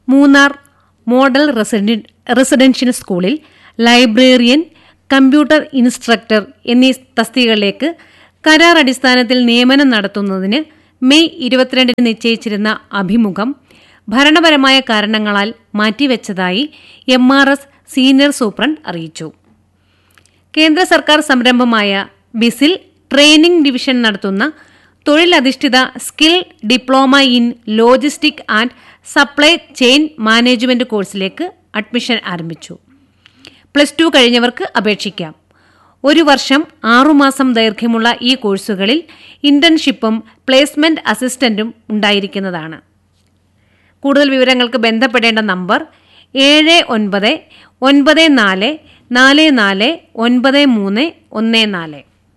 Munnar model റെസിഡൻ residential സ്കൂളിൽ librarian computer instructor എന്നീ തസ്തികകളിലേക്ക് കരാർ അടിസ്ഥാനത്തിൽ നിയമനം നടത്തുന്നതിന് മെയ് ഇരുപത്തിരണ്ടിന് നിശ്ചയിച്ചിരുന്ന അഭിമുഖം ഭരണപരമായ കാരണങ്ങളാൽ മാറ്റിവെച്ചതായി M R S senior superintendent അറിയിച്ചു കേന്ദ്ര സർക്കാർ സംരംഭമായ ബിസിൽ ട്രെയിനിംഗ് ഡിവിഷൻ നടത്തുന്ന തൊഴിലധിഷ്ഠിത skill diploma in logistic and supply chain management കോഴ്സിലേക്ക് അഡ്മിഷൻ ആരംഭിച്ചു പ്ലസ് ടു കഴിഞ്ഞവർക്ക് അപേക്ഷിക്കാം ഒരു വർഷം ആറുമാസം ദൈർഘ്യമുള്ള ഈ കോഴ്സുകളിൽ ഇന്റേൺഷിപ്പും പ്ലേസ്മെന്റ് അസിസ്റ്റന്റും ഉണ്ടായിരിക്കുന്നതാണ് കൂടുതൽ വിവരങ്ങൾക്ക് ബന്ധപ്പെടേണ്ട നമ്പർ ഏഴ് ഒൻപത് ഒൻപത് നാല് നാല് നാല് ഒൻപത് മൂന്ന് ഒന്ന് നാല്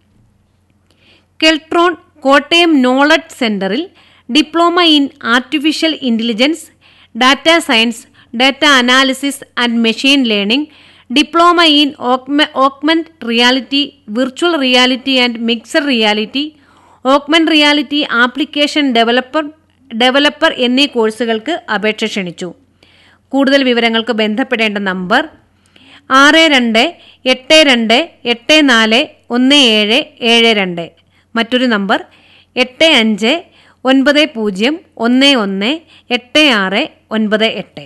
കെൽട്രോൺ കോട്ടയം നോളജ് സെന്ററിൽ diploma in artificial intelligence data science data analysis and machine learning diploma in augmented reality virtual reality and mixed reality augmented reality application developer developer എന്നീ കോഴ്സുകൾക്ക് അപേക്ഷ ക്ഷണിച്ചു കൂടുതൽ വിവരങ്ങൾക്ക് ബന്ധപ്പെടേണ്ട നമ്പർ ആറ് രണ്ട് എട്ട് രണ്ട് എട്ട് നാല് ഒന്ന് ഏഴ് ഏഴ് രണ്ട് മറ്റൊരു നമ്പർ എട്ട് അഞ്ച് ഒൻപത് പൂജ്യം ഒന്ന് ഒന്ന് എട്ട് ആറ് ഒൻപത് എട്ട്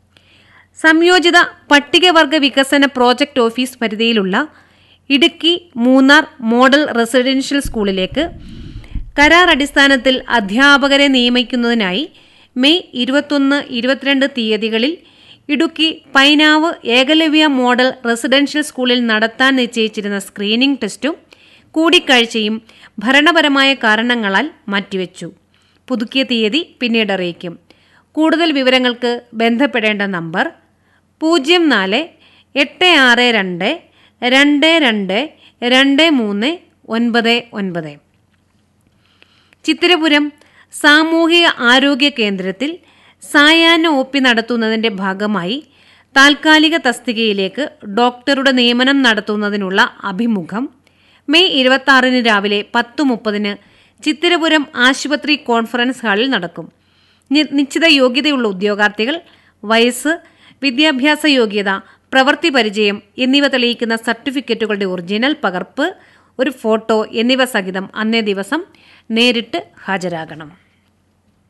സംയോജിത പട്ടികവർഗ വികസന പ്രോജക്റ്റ് ഓഫീസ് പരിധിയിലുള്ള ഇടുക്കി മൂന്നാർ മോഡൽ റെസിഡൻഷ്യൽ സ്കൂളിലേക്ക് കരാർ അടിസ്ഥാനത്തിൽ അധ്യാപകരെ നിയമിക്കുന്നതിനായി മെയ് ഇരുപത്തൊന്ന് ഇരുപത്തിരണ്ട് തീയതികളിൽ ഇടുക്കി പൈനാവ് ഏകലവ്യ മോഡൽ റെസിഡൻഷ്യൽ സ്കൂളിൽ നടത്താൻ നിശ്ചയിച്ചിരുന്ന സ്ക്രീനിംഗ് ടെസ്റ്റും കൂടിക്കാഴ്ചയും ഭരണപരമായ കാരണങ്ങളാൽ മാറ്റിവെച്ചു പുതുക്കിയ തീയതി പിന്നീട് അറിയിക്കും കൂടുതൽ വിവരങ്ങൾക്ക് ബന്ധപ്പെടേണ്ട നമ്പർ പൂജ്യം നാല് എട്ട് ആറ് രണ്ട് രണ്ട് രണ്ട് രണ്ട് മൂന്ന് ഒൻപത് ഒൻപത് ചിത്തിരപുരം സാമൂഹിക ആരോഗ്യ കേന്ദ്രത്തിൽ സായാഹ്ന ഒ പി നടത്തുന്നതിന്റെ ഭാഗമായി താൽക്കാലിക തസ്തികയിലേക്ക് ഡോക്ടറുടെ നിയമനം നടത്തുന്നതിനുള്ള അഭിമുഖം മെയ് ഇരുപത്തി ആറിന് രാവിലെ പത്ത് മുപ്പതിന് ചിത്തിരപുരം ആശുപത്രി കോൺഫറൻസ് ഹാളിൽ നടക്കും നി- നിശ്ചിത യോഗ്യതയുള്ള ഉദ്യോഗാർത്ഥികൾ വയസ്സ് വിദ്യാഭ്യാസ യോഗ്യത പ്രവൃത്തി പരിചയം എന്നിവ തെളിയിക്കുന്ന സർട്ടിഫിക്കറ്റുകളുടെ ഒറിജിനൽ പകർപ്പ് ഒരു ഫോട്ടോ എന്നിവ സഹിതം അന്നേ ദിവസം നേരിട്ട് ഹാജരാകണം